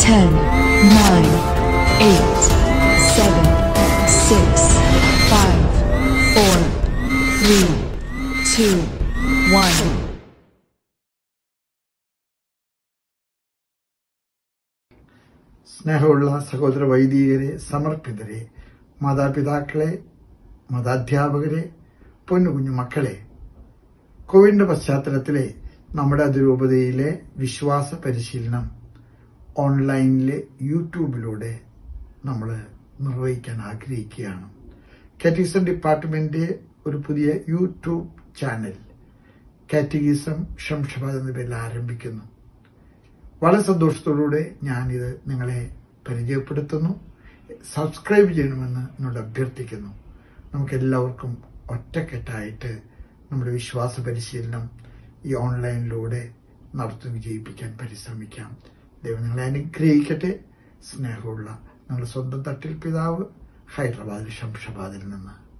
10, 9, 8, 7, 6, 5, 4, 3, 2, 1. സ്നേഹമുള്ള സഹോദര വൈദികരെ സമർപ്പിതരെ മാതാപിതാക്കളെ മതാധ്യാപകരെ പൊന്നു കുഞ്ഞു മക്കളെ കോവിഡിന്റെ പശ്ചാത്തലത്തിലെ നമ്മുടെ അതിരൂപതയിലെ വിശ്വാസ പരിശീലനം ഓൺലൈനിലെ യൂട്യൂബിലൂടെ നമ്മൾ നിർവഹിക്കാൻ ആഗ്രഹിക്കുകയാണ് കാറ്റഗിസം ഡിപ്പാർട്ട്മെന്റ് ഒരു പുതിയ യൂട്യൂബ് ചാനൽ കാറ്റഗിസം ഷംഷബാദ് എന്ന പേരിൽ ആരംഭിക്കുന്നു വളരെ സന്തോഷത്തോടുകൂടെ ഞാനിത് നിങ്ങളെ പരിചയപ്പെടുത്തുന്നു സബ്സ്ക്രൈബ് ചെയ്യണമെന്ന് എന്നോട് അഭ്യർത്ഥിക്കുന്നു നമുക്ക് എല്ലാവർക്കും ഒറ്റക്കെട്ടായിട്ട് നമ്മുടെ വിശ്വാസ പരിശീലനം ഈ ഓൺലൈനിലൂടെ നടത്തി വിജയിപ്പിക്കാൻ പരിശ്രമിക്കാം ദൈവം നിങ്ങളെ അനുഗ്രഹിക്കട്ടെ സ്നേഹമുള്ള നിങ്ങളുടെ സ്വന്തം തട്ടിൽ പിതാവ് ഹൈദരാബാദിൽ ഷംഷാബാദിൽ നിന്ന്